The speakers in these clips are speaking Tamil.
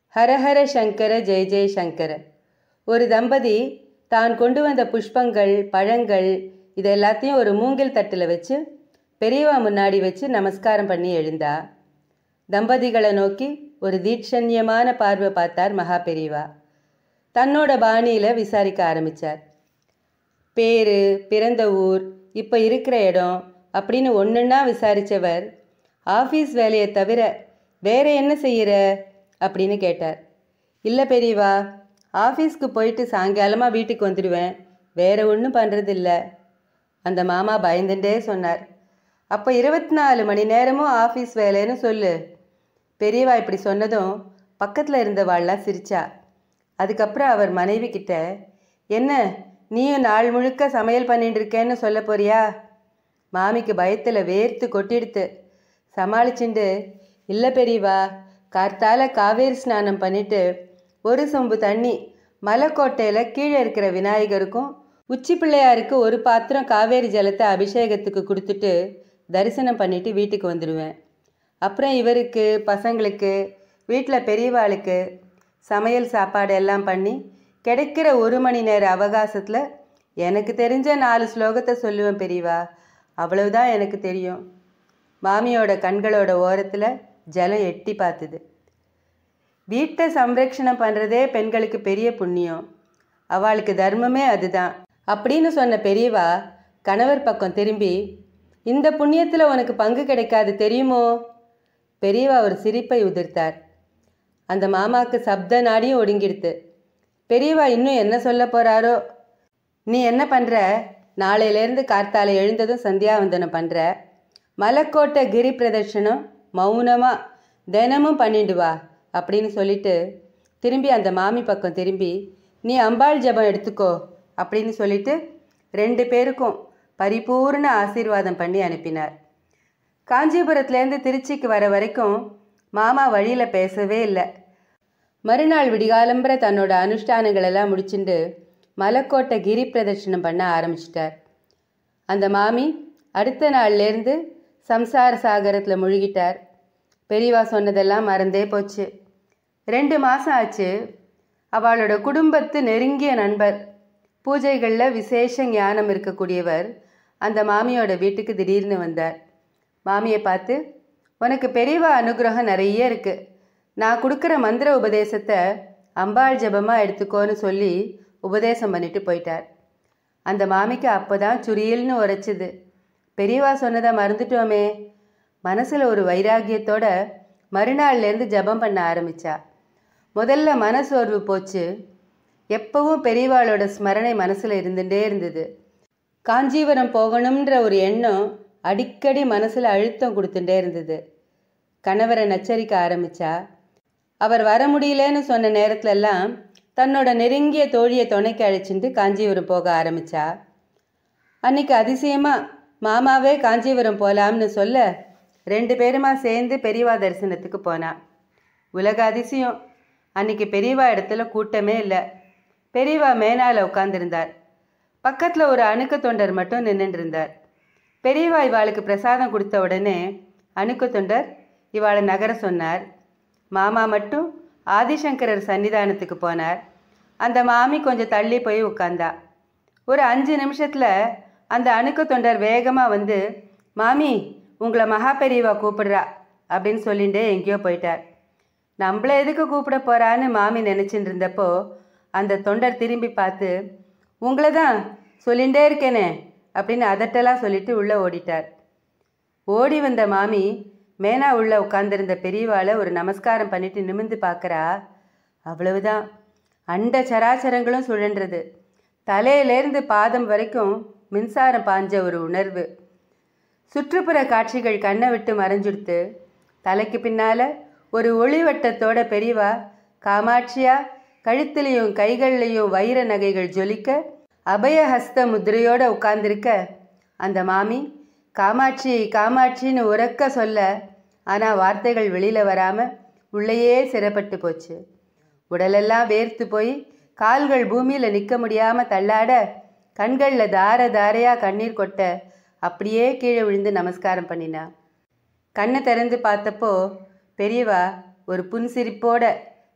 ஹரஹர சங்கர ஜெய ஜெய சங்கர ஒரு தம்பதி தான் கொண்டு வந்த புஷ்பங்கள் பழங்கள் இது எல்லாத்தையும் ஒரு மூங்கில் தட்டில் வச்சு பெரியவா முன்னாடி வச்சு நமஸ்காரம் பண்ணி எழுந்தா தம்பதிகளை நோக்கி ஒரு தீட்சண்யமான பார்வை பார்த்தார் மகா பெரியவா தன்னோட பாணியில் விசாரிக்க ஆரம்பித்தார் பேர் பிறந்த ஊர் இப்போ இருக்கிற இடம் அப்படின்னு ஒன்றுன்னா விசாரித்தவர் ஆஃபீஸ் வேலையை தவிர வேற என்ன செய்கிற அப்படின்னு கேட்டார் இல்லை பெரியவா ஆஃபீஸ்க்கு போயிட்டு சாயங்காலமாக வீட்டுக்கு வந்துடுவேன் வேற ஒன்றும் பண்ணுறதில்ல அந்த மாமா பயந்துட்டே சொன்னார் அப்போ இருபத்தி நாலு மணி நேரமும் ஆஃபீஸ் வேலைன்னு சொல்லு பெரியவா இப்படி சொன்னதும் பக்கத்தில் இருந்தவாள்லாம் சிரிச்சா அதுக்கப்புறம் அவர் மனைவி கிட்ட என்ன நீயும் நாள் முழுக்க சமையல் பண்ணிட்டு இருக்கேன்னு சொல்ல போறியா மாமிக்கு பயத்தில் வேர்த்து கொட்டிடுத்து சமாளிச்சுண்டு இல்லை பெரியவா கார்த்தால காவேரி ஸ்நானம் பண்ணிட்டு ஒரு சொம்பு தண்ணி மலைக்கோட்டையில் கீழே இருக்கிற விநாயகருக்கும் உச்சி பிள்ளையாருக்கு ஒரு பாத்திரம் காவேரி ஜலத்தை அபிஷேகத்துக்கு கொடுத்துட்டு தரிசனம் பண்ணிட்டு வீட்டுக்கு வந்துடுவேன் அப்புறம் இவருக்கு பசங்களுக்கு வீட்டில் பெரியவாளுக்கு சமையல் சாப்பாடு எல்லாம் பண்ணி கிடைக்கிற ஒரு மணி நேர அவகாசத்தில் எனக்கு தெரிஞ்ச நாலு ஸ்லோகத்தை சொல்லுவேன் பெரியவா அவ்வளவுதான் எனக்கு தெரியும் மாமியோட கண்களோட ஓரத்தில் ஜலம் எட்டி பார்த்துது வீட்டை சம்ரக்ஷணம் பண்ணுறதே பெண்களுக்கு பெரிய புண்ணியம் அவளுக்கு தர்மமே அதுதான் அப்படின்னு சொன்ன பெரியவா கணவர் பக்கம் திரும்பி இந்த புண்ணியத்தில் உனக்கு பங்கு கிடைக்காது தெரியுமோ பெரியவா ஒரு சிரிப்பை உதிர்த்தார் அந்த மாமாவுக்கு சப்த நாடியும் ஒடுங்கிடுத்து பெரியவா இன்னும் என்ன சொல்ல போகிறாரோ நீ என்ன பண்ணுற நாளையிலேருந்து கார்த்தால எழுந்ததும் சந்தியாவந்தனம் பண்ணுற மலைக்கோட்டை கிரி பிரதர்ஷனம் மௌனமாக தினமும் பண்ணிட்டு வா அப்படின்னு சொல்லிட்டு திரும்பி அந்த மாமி பக்கம் திரும்பி நீ அம்பாள் ஜபம் எடுத்துக்கோ அப்படின்னு சொல்லிட்டு ரெண்டு பேருக்கும் பரிபூர்ண ஆசீர்வாதம் பண்ணி அனுப்பினார் காஞ்சிபுரத்துலேருந்து திருச்சிக்கு வர வரைக்கும் மாமா வழியில் பேசவே இல்லை மறுநாள் விடிகாலம்பர தன்னோட அனுஷ்டானங்களெல்லாம் முடிச்சுட்டு மலைக்கோட்டை கிரி பிரதர்ஷனம் பண்ண ஆரம்பிச்சிட்டார் அந்த மாமி அடுத்த நாள்லேருந்து சம்சார சாகரத்தில் முழுகிட்டார் பெரியவா சொன்னதெல்லாம் மறந்தே போச்சு ரெண்டு மாதம் ஆச்சு அவளோட குடும்பத்து நெருங்கிய நண்பர் பூஜைகளில் விசேஷ ஞானம் இருக்கக்கூடியவர் அந்த மாமியோட வீட்டுக்கு திடீர்னு வந்தார் மாமியை பார்த்து உனக்கு பெரியவா அனுகிரகம் நிறைய இருக்குது நான் கொடுக்குற மந்திர உபதேசத்தை அம்பாள் ஜபமாக எடுத்துக்கோன்னு சொல்லி உபதேசம் பண்ணிட்டு போயிட்டார் அந்த மாமிக்கு அப்போ தான் சுரியல்னு உரைச்சிது பெரியவா சொன்னதை மறந்துட்டோமே மனசில் ஒரு வைராகியத்தோட மறுநாள்லேருந்து ஜபம் பண்ண ஆரம்பிச்சா முதல்ல மனசோர்வு போச்சு எப்பவும் பெரியவாளோட ஸ்மரணை மனசில் இருந்துகிட்டே இருந்தது காஞ்சிபுரம் போகணுன்ற ஒரு எண்ணம் அடிக்கடி மனசில் அழுத்தம் கொடுத்துட்டே இருந்தது கணவரை நச்சரிக்க ஆரம்பிச்சா அவர் வர முடியலன்னு சொன்ன நேரத்துலலாம் தன்னோட நெருங்கிய தோழியை துணைக்கு அழைச்சிட்டு காஞ்சிபுரம் போக ஆரம்பிச்சா அன்னைக்கு அதிசயமாக மாமாவே காஞ்சிபுரம் போகலாம்னு சொல்ல ரெண்டு பேருமா சேர்ந்து பெரியவா தரிசனத்துக்கு போனா உலக அதிசயம் அன்னைக்கு பெரியவா இடத்துல கூட்டமே இல்லை பெரியவா மேனால உட்காந்துருந்தார் பக்கத்தில் ஒரு அணுக்க தொண்டர் மட்டும் நின்றுட்டு இருந்தார் பெரியவா இவாளுக்கு பிரசாதம் கொடுத்த உடனே அணுக்க தொண்டர் இவாளை நகர சொன்னார் மாமா மட்டும் ஆதிசங்கரர் சன்னிதானத்துக்கு போனார் அந்த மாமி கொஞ்சம் தள்ளி போய் உட்காந்தா ஒரு அஞ்சு நிமிஷத்தில் அந்த அணுக்க தொண்டர் வேகமாக வந்து மாமி உங்களை மகா பெரியவா கூப்பிடுறா அப்படின்னு சொல்லிட்டு எங்கேயோ போயிட்டார் நம்மள எதுக்கு கூப்பிட போறான்னு மாமி நினச்சிட்டு இருந்தப்போ அந்த தொண்டர் திரும்பி பார்த்து உங்களை தான் சொல்லிகிட்டே இருக்கேனே அப்படின்னு அதட்டலாம் சொல்லிட்டு உள்ளே ஓடிட்டார் ஓடி வந்த மாமி மேனா உள்ள உட்கார்ந்திருந்த பெரியவாளை ஒரு நமஸ்காரம் பண்ணிட்டு நிமிந்து பார்க்குறா அவ்வளவுதான் அண்ட சராச்சரங்களும் சுழன்றது தலையிலேருந்து பாதம் வரைக்கும் மின்சாரம் பாஞ்ச ஒரு உணர்வு சுற்றுப்புற காட்சிகள் கண்ணை விட்டு மறைஞ்சுடுத்து தலைக்கு பின்னால ஒரு ஒளிவட்டத்தோட பெரியவா காமாட்சியா கழுத்துலையும் கைகள்லையும் வைர நகைகள் ஜொலிக்க அபயஹஸ்த முத்திரையோட உட்கார்ந்திருக்க அந்த மாமி காமாட்சி காமாட்சின்னு உறக்க சொல்ல ஆனால் வார்த்தைகள் வெளியில் வராமல் உள்ளேயே சிறப்பட்டு போச்சு உடலெல்லாம் வேர்த்து போய் கால்கள் பூமியில் நிற்க முடியாமல் தள்ளாட கண்களில் தார தாரையாக கண்ணீர் கொட்ட அப்படியே கீழே விழுந்து நமஸ்காரம் பண்ணினா கண்ணை திறந்து பார்த்தப்போ பெரியவா ஒரு புன்சிரிப்போட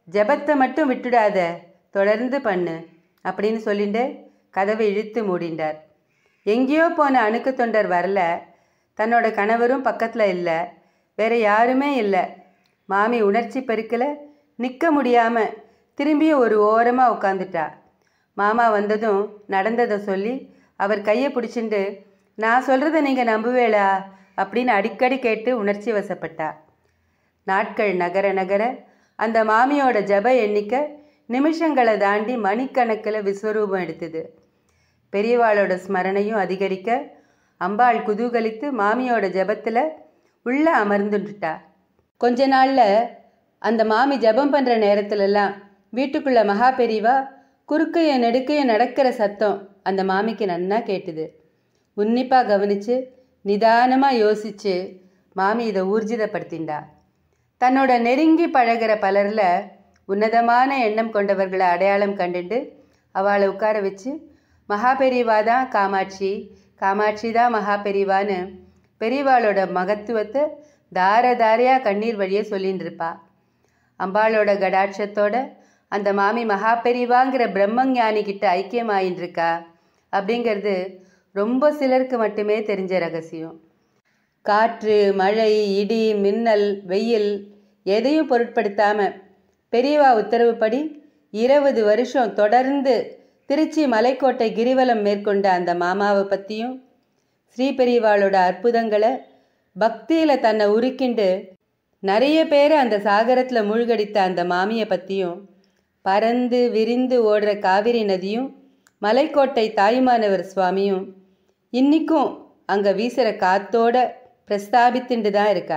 ஜெபத்தை மட்டும் விட்டுடாத தொடர்ந்து பண்ணு அப்படின்னு சொல்லிட்டு கதவை இழுத்து மூடிண்டார் எங்கேயோ போன அணுக்கு தொண்டர் வரல தன்னோட கணவரும் பக்கத்தில் இல்லை வேற யாருமே இல்லை மாமி உணர்ச்சி பெருக்கல நிற்க முடியாமல் திரும்பியும் ஒரு ஓரமாக உட்காந்துட்டா மாமா வந்ததும் நடந்ததை சொல்லி அவர் கையை பிடிச்சிண்டு நான் சொல்கிறத நீங்கள் நம்புவேளா அப்படின்னு அடிக்கடி கேட்டு உணர்ச்சி வசப்பட்டா நாட்கள் நகர நகர அந்த மாமியோட ஜப எண்ணிக்கை நிமிஷங்களை தாண்டி மணிக்கணக்கில் விஸ்வரூபம் எடுத்தது பெரியவாளோட ஸ்மரணையும் அதிகரிக்க அம்பாள் குதூகலித்து மாமியோட ஜபத்தில் உள்ள அமர்ந்துட்டுட்டா கொஞ்ச நாளில் அந்த மாமி ஜபம் பண்ணுற நேரத்துலலாம் வீட்டுக்குள்ள மகா பெரியவா குறுக்கைய நெடுக்கைய நடக்கிற சத்தம் அந்த மாமிக்கு நன்னா கேட்டுது உன்னிப்பாக கவனித்து நிதானமாக யோசித்து மாமி இதை ஊர்ஜிதப்படுத்திண்டா தன்னோட நெருங்கி பழகிற பலரில் உன்னதமான எண்ணம் கொண்டவர்களை அடையாளம் கண்டுண்டு அவளை உட்கார வச்சு மகாபெரிவா தான் காமாட்சி காமாட்சி தான் மகாபெரிவான்னு பெரியவாளோட மகத்துவத்தை தார தாரையாக கண்ணீர் வழியே சொல்லின்னு இருப்பா அம்பாளோட கடாட்சத்தோட அந்த மாமி மகாபெரிவாங்கிற பிரம்மஞானி கிட்ட ஐக்கியமாயின்னு இருக்கா அப்படிங்கிறது ரொம்ப சிலருக்கு மட்டுமே தெரிஞ்ச ரகசியம் காற்று மழை இடி மின்னல் வெயில் எதையும் பொருட்படுத்தாம பெரியவா உத்தரவுப்படி இருபது வருஷம் தொடர்ந்து திருச்சி மலைக்கோட்டை கிரிவலம் மேற்கொண்ட அந்த மாமாவை பற்றியும் ஸ்ரீ பெரியவாளோட அற்புதங்களை பக்தியில் தன்னை உருக்கிண்டு நிறைய பேரை அந்த சாகரத்தில் மூழ்கடித்த அந்த மாமியை பற்றியும் பறந்து விரிந்து ஓடுற காவிரி நதியும் மலைக்கோட்டை தாயுமானவர் சுவாமியும் இன்னிக்கும் அங்கே வீசுகிற காத்தோட பிரஸ்தாபித்துண்டு தான் இருக்கா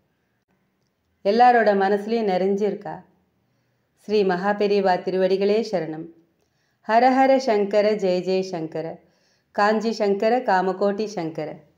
எல்லாரோட மனசுலையும் நிறைஞ்சிருக்கா ஸ்ரீ மகாபெரிவா திருவடிகளே சரணம் ஹரஹர சங்கர ஜெய ஜெய சங்கர காஞ்சி சங்கர காமகோட்டி சங்கர